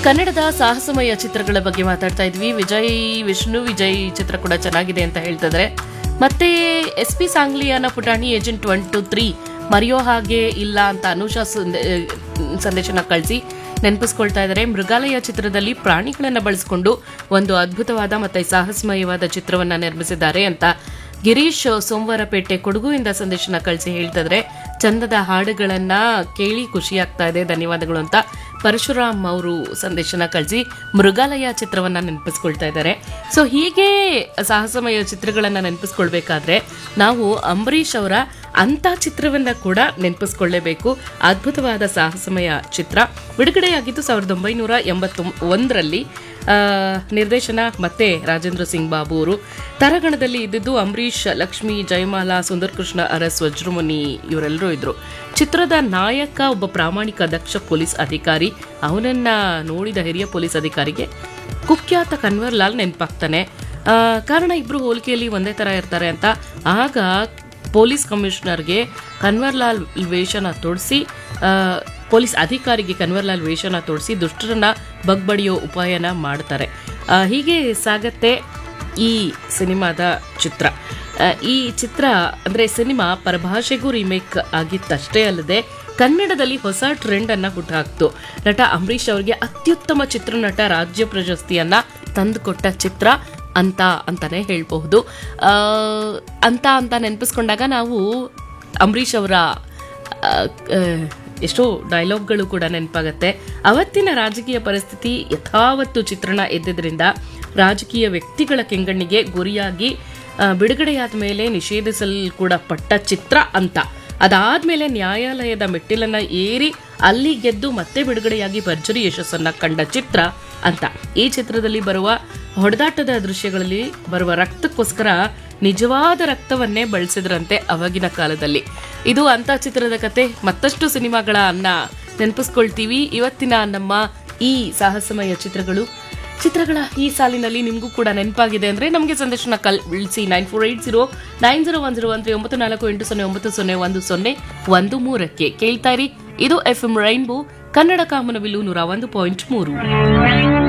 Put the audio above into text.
ಕನ್ನಡದ ಸಾಹಸಮಯ ಚಿತ್ರಗಳ ಬಗ್ಗೆ ಮಾತಾಡ್ತಾ ಇದ್ವಿ ವಿಜಯ್ ವಿಷ್ಣು ವಿಜಯ್ ಚಿತ್ರ ಕೂಡ ಚೆನ್ನಾಗಿದೆ ಅಂತ ಹೇಳ್ತಿದ್ರೆ ಮತ್ತೆ S P Sangliana Putani agent one two three ಮರೆಯೋ ಹಾಗೆ ಇಲ್ಲ ಅಂತ ಅನುಷಾ ಸಂದೆ- ಸಂದೇಶನ ಕಳಿಸಿ ನೆನಪಿಸ್ಕೊಳ್ತಾ ಇದ್ದಾರೆ ಮೃಗಾಲಯ ಚಿತ್ರದಲ್ಲಿ ಪ್ರಾಣಿಗಳನ್ನ ಬಳಸಿಕೊಂಡು ಒಂದು ಅದ್ಭುತವಾದ ಮತ್ತೆ ಸಾಹಸಮಯವಾದ ಚಿತ್ರವನ್ನ ನಿರ್ಮಿಸಿದ್ದಾರೆ ಅಂತ ಗಿರೀಶ್ ಸೋಮವಾರಪೇಟೆ ಕೊಡಗುವಿಂದ ಸಂದೇಶನ ಕಳಿಸಿ ಹೇಳ್ತಿದ್ರೆ ಚಂದದ ಹಾಡುಗಳನ್ನ ಕೇಳಿ ಖುಷಿ ಆಗ್ತಾ ಇದೆ ಧನ್ಯವಾದಗಳು ಅಂತ ಪರಶುರಾಮ್ ಅವರು ಸಂದೇಶನ ಕಳಿಸಿ ಮೃಗಾಲಯ ಚಿತ್ರವನ್ನ ನೆನಪಿಸ್ಕೊಳ್ತಾ ಇದ್ದಾರೆ ಸೊ ಹೀಗೆ ಸಾಹಸಮಯ ಚಿತ್ರಗಳನ್ನ ನೆನಪಿಸ್ಕೊಳ್ಬೇಕಾದ್ರೆ ನಾವು ಅಂಬರೀಷ್ ಅವರ ಅಂತ ಚಿತ್ರವನ್ನ ಕೂಡ ನೆನಪಿಸ್ಕೊಳ್ಳೇಬೇಕು ಅದ್ಭುತವಾದ ಸಾಹಸಮಯ ಚಿತ್ರ ಬಿಡುಗಡೆಯಾಗಿದ್ದು ಸಾವಿರದ ಒಂಬೈನೂರ ಎಂಬತ್ತು ಒಂದರಲ್ಲಿ ಆ, ನಿರ್ದೇಶನ ಮತ್ತೆ ರಾಜೇಂದ್ರ ಸಿಂಗ್ ಬಾಬು ಅವರು ತರಗಣದಲ್ಲಿ ಇದ್ದಿದ್ದು ಅಂಬರೀಷ್ ಲಕ್ಷ್ಮಿ ಜಯಮಾಲಾ ಸುಂದರ್ ಕೃಷ್ಣ ಅರಸ್ ವಜ್ರಮುನಿ ಇವರೆಲ್ಲರೂ ಇದ್ರು ಚಿತ್ರದ ನಾಯಕ ಒಬ್ಬ ಪ್ರಾಮಾಣಿಕ ದಕ್ಷ ಪೊಲೀಸ್ ಅಧಿಕಾರಿ ಅವನನ್ನ ನೋಡಿದ ಹಿರಿಯ ಪೊಲೀಸ್ ಅಧಿಕಾರಿಗೆ ಕುಖ್ಯಾತ ಕನ್ವರ್ ಲಾಲ್ ನೆನಪಾಗ್ತಾನೆ ಆ, ಕಾರಣ ಇಬ್ರು ಹೋಲಿಕೆಯಲ್ಲಿ ಒಂದೇ ತರ ಇರ್ತಾರೆ ಅಂತ ಆಗ ಪೊಲೀಸ್ ಕಮಿಷನರ್ಗೆ ಕನ್ವರ್ಲಾಲ್ ವೇಷನ ತೊಡಿಸಿ ಪೊಲೀಸ್ ಅಧಿಕಾರಿಗೆ ಕನ್ವರ್ಲಾಲ್ ವೇಷನ ತೊಡಿಸಿ ದುಷ್ಟರನ್ನ ಬಗ್ಬಡಿಯೋ ಉಪಾಯನ ಮಾಡ್ತಾರೆ ಆ, ಹೀಗೆ ಸಾಗತ್ತೆ ಈ ಸಿನಿಮಾದ ಚಿತ್ರ ಆ, ಈ ಚಿತ್ರ ಅಂದ್ರೆ ಸಿನಿಮಾ ಪರಭಾಷೆಗೂ ರಿಮೇಕ್ ಆಗಿತ್ತಷ್ಟೇ ಅಲ್ಲದೆ ಕನ್ನಡದಲ್ಲಿ ಹೊಸ ಟ್ರೆಂಡ್ ಅನ್ನ ಹುಟ್ಟುಹಾಕ್ತು ನಟ ಅಂಬರೀಷ್ ಅವರಿಗೆ ಅತ್ಯುತ್ತಮ ಚಿತ್ರನಟ ರಾಜ್ಯ ಪ್ರಶಸ್ತಿಯನ್ನ ತಂದುಕೊಟ್ಟ ಚಿತ್ರ ಅಂತ ಅಂತಾನೆ ಹೇಳ್ಬಹುದು ಆ, ಅಂತ ಅಂತ ನೆನಪಿಸ್ಕೊಂಡಾಗ ನಾವು ಅಂಬರೀಷ್ ಅವರ ಆ, ಆ, ಎಷ್ಟೋ ಡೈಲಾಗ್ಗಳು ಕೂಡ ನೆನಪಾಗತ್ತೆ ಅವತ್ತಿನ ರಾಜಕೀಯ ಪರಿಸ್ಥಿತಿ ಯಥಾವತ್ತು ಚಿತ್ರಣ ಎದ್ದಿದ್ರಿಂದ ರಾಜಕೀಯ ವ್ಯಕ್ತಿಗಳ ಕೆಂಗಣ್ಣಿಗೆ ಗುರಿಯಾಗಿ ಆ, ಬಿಡುಗಡೆಯಾದ ಮೇಲೆ ನಿಷೇಧಿಸಲ್ ಕೂಡ ಪಟ್ಟ ಚಿತ್ರ ಅಂತ ಅದಾದ್ಮೇಲೆ ನ್ಯಾಯಾಲಯದ ಮೆಟ್ಟಿಲನ್ನ ಏರಿ ಅಲ್ಲಿ ಗೆದ್ದು ಮತ್ತೆ ಬಿಡುಗಡೆಯಾಗಿ ಭರ್ಜರಿ ಯಶಸ್ಸನ್ನ ಕಂಡ ಚಿತ್ರ ಅಂತ ಈ ಚಿತ್ರದಲ್ಲಿ ಬರುವ ಹೊಡೆದಾಟದ ದೃಶ್ಯಗಳಲ್ಲಿ ಬರುವ ರಕ್ತಕ್ಕೋಸ್ಕರ ನಿಜವಾದ ರಕ್ತವನ್ನೇ ಬಳಸಿದ್ರಂತೆ ಅವಾಗಿನ ಕಾಲದಲ್ಲಿ ಇದು ಅಂತ ಚಿತ್ರದ ಕತೆ ಮತ್ತಷ್ಟು ಸಿನಿಮಾಗಳ ಅನ್ನ ನೆನಪಿಸ್ಕೊಳ್ತೀವಿ ಇವತ್ತಿನ ನಮ್ಮ ಈ ಸಾಹಸಮಯ ಚಿತ್ರಗಳು ಚಿತ್ರಗಳ ಈ ಸಾಲಿನಲ್ಲಿ ನಿಮಗೂ ಕೂಡ ನೆನಪಾಗಿದೆ ಅಂದ್ರೆ ನಮಗೆ ಸಂದೇಶನ ಕಳಿಸಿ nine four eight zero nine zero one zero one three ಒಂಬತ್ತು ನಾಲ್ಕು ಎಂಟು ಸೊನ್ನೆ ಒಂಬತ್ತು ಸೊನ್ನೆ ಒಂದು ಸೊನ್ನೆ ಒಂದು ಮೂರಕ್ಕೆ ಕೇಳ್ತಾ ಇರಿ ಇದು ಎಫ್ ಎಂ ರೈನ್ಬೋ ಕನ್ನಡ ಕಾಮನವಿಲು ನೂರ ಒಂದು ಪಾಯಿಂಟ್ ಮೂರು